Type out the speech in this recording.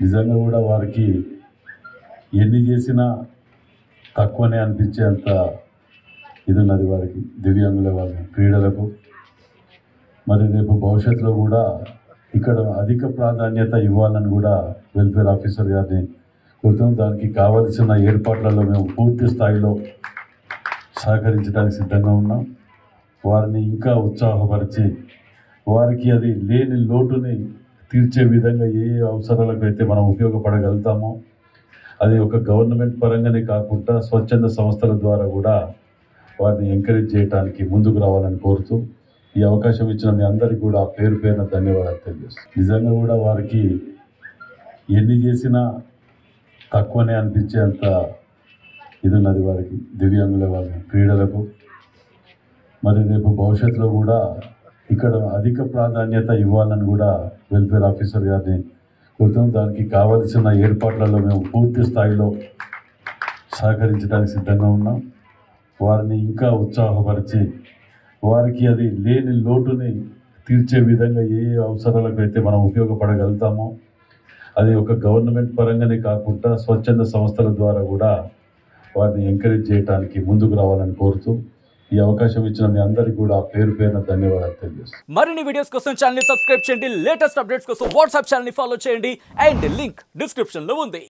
నిజంగా కూడా వారికి ఎన్ని చేసినా తక్కువనే అనిపించేంత ఇది ఉన్నది వారికి దివ్యాంగుల వారికి క్రీడలకు మరి రేపు భవిష్యత్తులో కూడా ఇక్కడ అధిక ప్రాధాన్యత ఇవ్వాలని కూడా వెల్ఫేర్ ఆఫీసర్ గారిని కోరుతాం దానికి కావలసిన ఏర్పాట్లలో మేము పూర్తి స్థాయిలో సహకరించడానికి సిద్ధంగా ఉన్నాం వారిని ఇంకా ఉత్సాహపరిచి వారికి అది లేని లోటుని తీర్చే విధంగా ఏ ఏ అవసరాలకు అయితే మనం ఉపయోగపడగలుగుతామో అది ఒక గవర్నమెంట్ పరంగానే కాకుండా స్వచ్ఛంద సంస్థల ద్వారా కూడా వారిని ఎంకరేజ్ చేయడానికి ముందుకు రావాలని కోరుతూ ఈ అవకాశం ఇచ్చిన మీ అందరికీ కూడా పేరు పేరున ధన్యవాదాలు తెలియజేస్తాను నిజంగా కూడా వారికి ఎన్ని చేసినా తక్కువనే అనిపించేంత ఇది ఉన్నది వారికి దివ్యాంగుల వారికి క్రీడలకు మరి రేపు భవిష్యత్తులో కూడా ఇక్కడ అధిక ప్రాధాన్యత ఇవ్వాలని కూడా వెల్ఫేర్ ఆఫీసర్ గారిని కోరుతాం దానికి కావలసిన ఏర్పాట్లలో మేము పూర్తి స్థాయిలో సహకరించడానికి సిద్ధంగా ఉన్నాం వారిని ఇంకా ఉత్సాహపరిచి వారికి అది లేని లోటుని తీర్చే విధంగా ఏ ఏ అవసరాలకు అయితే మనం ఉపయోగపడగలుగుతామో అది ఒక గవర్నమెంట్ పరంగానే కాకుండా స్వచ్ఛంద సంస్థల ద్వారా కూడా వారిని ఎంకరేజ్ చేయడానికి ముందుకు రావాలని కోరుతూ ఈ అవకాశం ఇచ్చిన మీ అందరికీ కూడా పేరు పేరున ధన్యవాదాలు తెలియజేస్తాను మరిన్ని వీడియోస్ కోసం ఛానల్ ని సబ్స్క్రైబ్ చేయండి లేటెస్ట్ అప్డేట్స్ కోసం వాట్సాప్ ఛానల్ ని ఫాలో చేయండి అండ్ లింక్ డిస్క్రిప్షన్ లో ఉంది